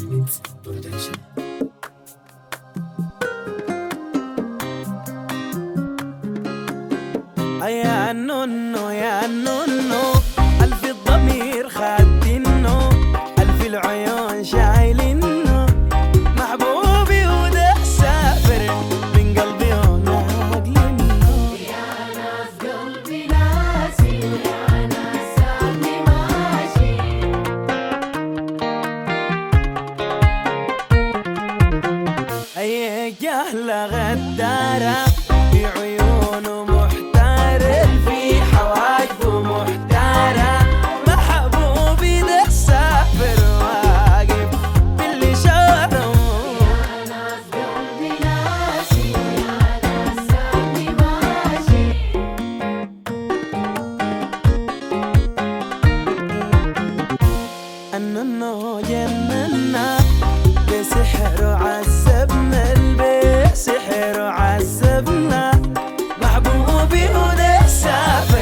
Mix Production. يا نونو يا نونو ألف الضمير خدنو ألف العيون شايلينو محبوبي وده سافر من قلبي وناقلينو قلبي ناسي يا ناس سابني ماشي أي جهلة غدارة في عيونه محتارة في حواجبه محتارة محبوبي ده سافر واقف باللي شاره ناس قلبي ناسي يا ناس سابني ماشي أننا جننا بسحر عذبنا البسحر عذبنا محبوبي وده سافر